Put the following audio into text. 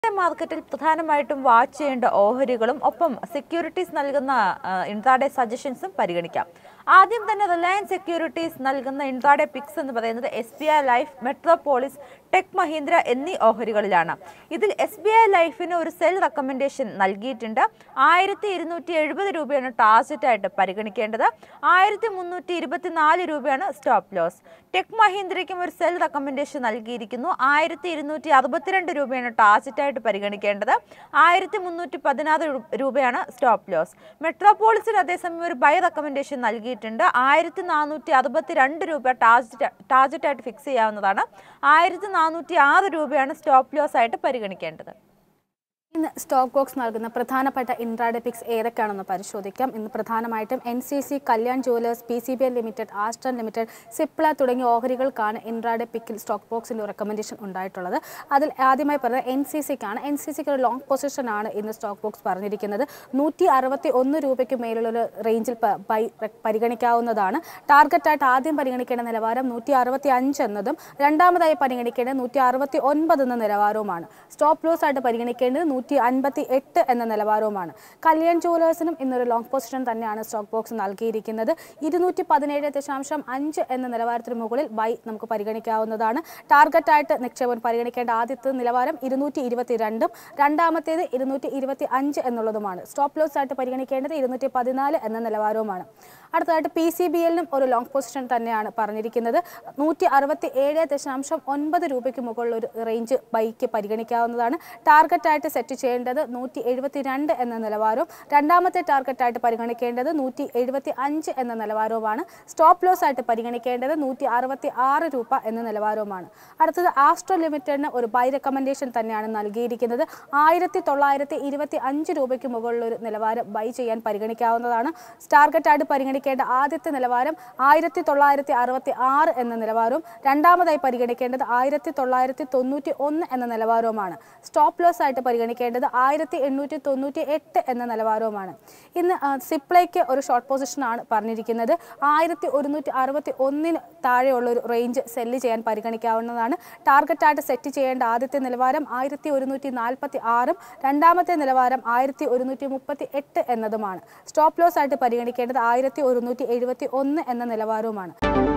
മാർക്കറ്റിൽ പ്രധാനമായിട്ടും വാച്ച് ചെയ്യേണ്ട ഓഹരികളും ഒപ്പം സെക്യൂരിറ്റീസ് നൽകുന്ന ആ, ഇൻട്രാഡേ സജഷൻസും പരിഗണിക്കാം ആദ്യം തന്നെ റിലയൻസ് സെക്യൂരിറ്റീസ് നൽകുന്ന ഇൻട്രാഡേ പിക്സ് എന്ന് പറയുന്നത് S B I Life Metropolis Tech Mahindra എന്നീ ഓഹരികളിലാണ് ഇതിൽ എസ് ബി ഐ ലൈഫിന് ഒരു സെൽ റെക്കമെൻഡേഷൻ നൽകിയിട്ടുണ്ട് ആയിരത്തി ഇരുന്നൂറ്റി എഴുപത് രൂപയാണ് ടാർജറ്റ് ആയിട്ട് പരിഗണിക്കേണ്ടത് ആയിരത്തി മുന്നൂറ്റി ഇരുപത്തിനാല് രൂപയാണ് സ്റ്റോപ്പ് ലോസ് ടെക് മഹീന്ദ്രയ്ക്കും ഒരു സെൽ റെക്കമെൻഡേഷൻ നൽകിയിരിക്കുന്നു ആയിരത്തി ഇരുന്നൂറ്റി അറുപത്തിരണ്ട് രൂപയാണ് ടാർജറ്റ് ആയിട്ട് പരിഗണിക്കേണ്ടത് ആയിരത്തി മുന്നൂറ്റി പതിനാറ് രൂപയാണ് സ്റ്റോപ്പ് ലോസ് മെട്രോപോളിസിന് അതേസമയം ഒരു ബൈ റെക്കമെൻഡേഷൻ നൽകിയിട്ടുണ്ട് ആയിരത്തി നാനൂറ്റി അറുപത്തി രണ്ട് രൂപ ടാർജറ്റ് ടാർജറ്റ് ആയിട്ട് ഫിക്സ് ചെയ്യാവുന്നതാണ് ആയിരത്തി നാനൂറ്റി ആറ് രൂപയാണ് സ്റ്റോപ്പ് ലോസ് ആയിട്ട് പരിഗണിക്കേണ്ടത് ഇന്ന് സ്റ്റോക്ക് ബോക്സ് നൽകുന്ന പ്രധാനപ്പെട്ട ഇൻട്രാഡേ പിക്സ് ഏതൊക്കെയാണെന്ന് പരിശോധിക്കാം ഇന്ന് പ്രധാനമായിട്ടും N C C Kalyan Jewellers P C B L Limited Aston Limited Cipla തുടങ്ങിയ ഓഹരികൾക്കാണ് ഇൻട്രാഡേ പിക്കിൽ സ്റ്റോക്ക് ബോക്സിൻ്റെ റെക്കമെൻഡേഷൻ ഉണ്ടായിട്ടുള്ളത് അതിൽ ആദ്യമായി പറഞ്ഞത് എൻ സി സിക്കാണ് എൻ സി സിക്ക് ഒരു ലോങ് പൊസിഷനാണ് ഇന്ന് സ്റ്റോക്ക് ബോക്സ് പറഞ്ഞിരിക്കുന്നത് നൂറ്റി അറുപത്തി ഒന്ന് രൂപയ്ക്ക് മേലുള്ള ഒരു റേഞ്ചിൽ പ- ബൈ പരിഗണിക്കാവുന്നതാണ് ടാർഗറ്റായിട്ട് ആദ്യം പരിഗണിക്കേണ്ട നിലവാരം നൂറ്റി അറുപത്തി അഞ്ച് എന്നതും രണ്ടാമതായി പരിഗണിക്കേണ്ടത് നൂറ്റി അറുപത്തി ഒൻപത് എന്ന നിലവാരവുമാണ് സ്റ്റോപ്പ് ലോസ് ആയിട്ട് പരിഗണിക്കേണ്ടത് നൂറ്റി അൻപത്തി എട്ട് എന്ന നിലവാരവുമാണ് കല്യാൺ ജുവലേഴ്സിനും ഇന്നൊരു ലോങ് പൊസിഷൻ തന്നെയാണ് സ്റ്റോക്ക് ബോക്സ് നൽകിയിരിക്കുന്നത് ഇരുന്നൂറ്റി പതിനേഴ് ദശാംശം അഞ്ച് എന്ന നിലവാരത്തിന് മുകളിൽ ബൈ നമുക്ക് പരിഗണിക്കാവുന്നതാണ് ടാർഗറ്റായിട്ട് നിക്ഷേപം പരിഗണിക്കേണ്ട ആദ്യത്തെ നിലവാരം ഇരുന്നൂറ്റി ഇരുപത്തി രണ്ടും രണ്ടാമത്തേത് ഇരുന്നൂറ്റി ഇരുപത്തി അഞ്ച് എന്നുള്ളതുമാണ് സ്റ്റോപ്പ് ലോസ് ആയിട്ട് പരിഗണിക്കേണ്ടത് ഇരുന്നൂറ്റി പതിനാല് എന്ന നിലവാരവുമാണ് അടുത്തതായിട്ട് പി സി ബി എല്ലിനും ഒരു ലോങ് പൊസിഷൻ തന്നെയാണ് പറഞ്ഞിരിക്കുന്നത് നൂറ്റി അറുപത്തി ഏഴ് ദശാംശം ഒൻപത് രൂപയ്ക്ക് മുകളിൽ ഒരു റേഞ്ച് ബൈക്ക് പരിഗണിക്കാവുന്നതാണ് ടാർഗറ്റായിട്ട് സെറ്റ് ചെയ്യേണ്ടത് നൂറ്റി എഴുപത്തി രണ്ട് എന്ന നിലവാരവും രണ്ടാമത്തെ ടാർഗറ്റായിട്ട് പരിഗണിക്കേണ്ടത് നൂറ്റി എഴുപത്തി അഞ്ച് എന്ന നിലവാരവുമാണ് സ്റ്റോപ്പ് ലോസ് ആയിട്ട് പരിഗണിക്കേണ്ടത് നൂറ്റി അറുപത്തി ആറ് രൂപ എന്ന നിലവാരവുമാണ് അടുത്തത് ആസ്ട്രോ ലിമിറ്റഡിന് ഒരു ബൈ റെക്കമെൻഡേഷൻ തന്നെയാണ് നൽകിയിരിക്കുന്നത് ആയിരത്തി തൊള്ളായിരത്തി ഇരുപത്തി അഞ്ച് രൂപയ്ക്ക് മുകളിൽ ഒരു നിലവാരം ബൈ ചെയ്യാൻ പരിഗണിക്കാവുന്നതാണ് ടാർഗറ്റായിട്ട് പരിഗണിക്കേണ്ട ആദ്യത്തെ നിലവാരം ആയിരത്തി തൊള്ളായിരത്തി അറുപത്തി ആറ് എന്ന നിലവാരവും രണ്ടാമതായി പരിഗണിക്കേണ്ടത് ആയിരത്തി തൊള്ളായിരത്തി തൊണ്ണൂറ്റി ഒന്ന് എന്ന നിലവാരവുമാണ് സ്റ്റോപ്പ് ലോസ് ആയിട്ട് പരിഗണിക്കേണ്ടത് ആയിരത്തി എണ്ണൂറ്റി തൊണ്ണൂറ്റി എട്ട് എന്ന നിലവാരവുമാണ് ഇന്ന് ആ, സിപ്ലയ്ക്ക് ഒരു ഷോർട്ട് പൊസിഷനാണ് പറഞ്ഞിരിക്കുന്നത് ആയിരത്തി ഒരുന്നൂറ്റി അറുപത്തി ഒന്നിന് താഴെയുള്ള ഒരു റേഞ്ച് സെല്ല് ചെയ്യാൻ പരിഗണിക്കാവുന്നതാണ് ടാർഗറ്റായിട്ട് സെറ്റ് ചെയ്യേണ്ട ആദ്യത്തെ നിലവാരം ആയിരത്തി ഒരുന്നൂറ്റി നാൽപ്പത്തി ആറും രണ്ടാമത്തെ നിലവാരം ആയിരത്തി ഒരുന്നൂറ്റി മുപ്പത്തി എട്ട് എന്നതുമാണ് സ്റ്റോപ്പ് ലോസ് ആയിട്ട് പരിഗണിക്കേണ്ടത് ആയിരത്തി ഒരുന്നൂറ്റി എഴുപത്തി ഒന്ന് എന്ന നിലവാരവുമാണ്